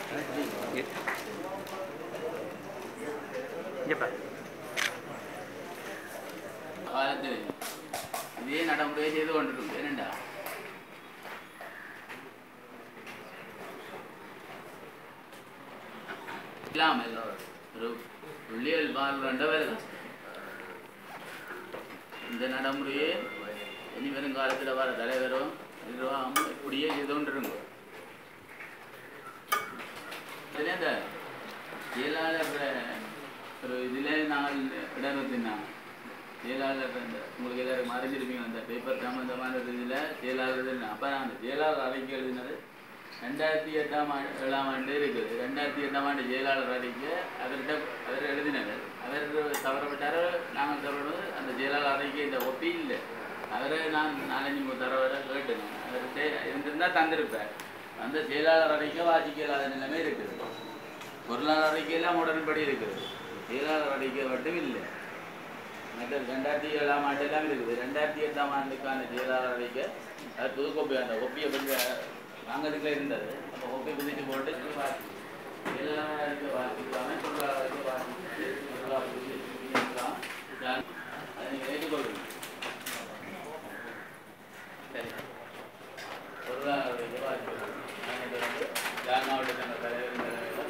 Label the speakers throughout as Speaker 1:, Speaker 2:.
Speaker 1: காலத்தில் இதே நடைமுறையை செய்து கொண்டிருக்கும் ஏனண்டா இல்லாமல் ஒரு புள்ளியல் வாழ்கின்ற வேலை கஷ்டம் இந்த நடைமுறையே இனி வரும் காலத்தில் வர தலைவரும் நிர்வாகமும் இப்படியே செய்து கொண்டிருங்க இதுல இந்த செயலாளர் ஒரு இதில் நாங்கள் இடர்த்தினாங்க செயலாளர் அந்த உங்களுக்கு எல்லாரும் மறைஞ்சிருப்பீங்க அந்த பேப்பர் சம்மந்தமான இதில் செயலாளர் அப்போ நான் அந்த செயலாளர் அறிக்கை எழுதினது ரெண்டாயிரத்தி எட்டாம் ஆண்டு ஏழாம் ஆண்டு இருக்குது ரெண்டாயிரத்தி எட்டாம் ஆண்டு செயலாளர் அறிக்கை அவர்கிட்ட அவர் எழுதினார் அவர் தவறப்பட்டார் நாங்கள் தவறது அந்த செயலாளர் அறிக்கை இந்த ஒப்பி இல்லை அவரை நான் நாலஞ்சு மூணு தடவை கேட்டேன் அவர்கிட்ட இருந்திருந்தால் தந்திருப்பேன் அந்த செயலாளர் அறிக்கை வாசிக்க இல்லாத நிலைமை இருக்குது பொருளாதார அறிக்கையெல்லாம் உடன்படி இருக்குது செயலாளர் அறிக்கை மட்டும் இல்லை மற்ற ரெண்டாயிரத்தி ஏழாம் ஆண்டு எல்லாம் இருக்குது ரெண்டாயிரத்தி எட்டாம் ஆண்டுக்கான செயலாளர் அறிக்கை அது புதுக்கோப்பை அந்த ஒப்பியை பற்றி வாங்கிறதுக்குள்ள இருந்தது அப்போ ஒப்பி புதுச்சு போட்டு வாசி செயலாளர் அறிக்கை வாசிக்கலாமே பொருளாதார அறிக்கை வாசிச்சு பொருளாதார இருக்கலாம் அதை நீங்கள் ஏற்றுக்கொள்ளுங்க சரி பொருளாதார அறிக்கை வாசிக்கணும் நாங்கள் வந்து யாழ் மாவட்டத்தின் தலைவர்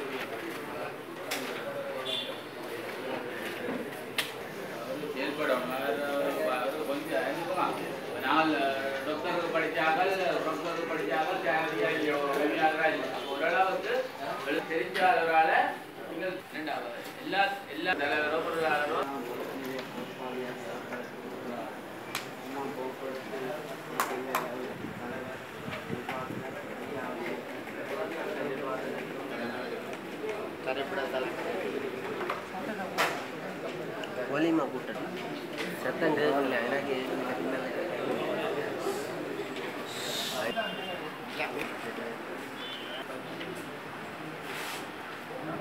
Speaker 1: செயல்படும் அவர் அவர் கொஞ்சம் அறிமுகம் நாள் டாக்டருக்கு படித்தார்கள் டாக்டருக்கு படித்தார்கள் தேவையா உதவியாளராக இல்லை அப்போ ஓரளவுக்கு எழு- தெரிஞ்ச அளவால் நீங்கள் ரெண்டாவது எல்லா எல்லா தலைவரோ பொருளாதாரோ
Speaker 2: ஒலிமா கூட்டம் சத்தம் கேட்கல எனக்கு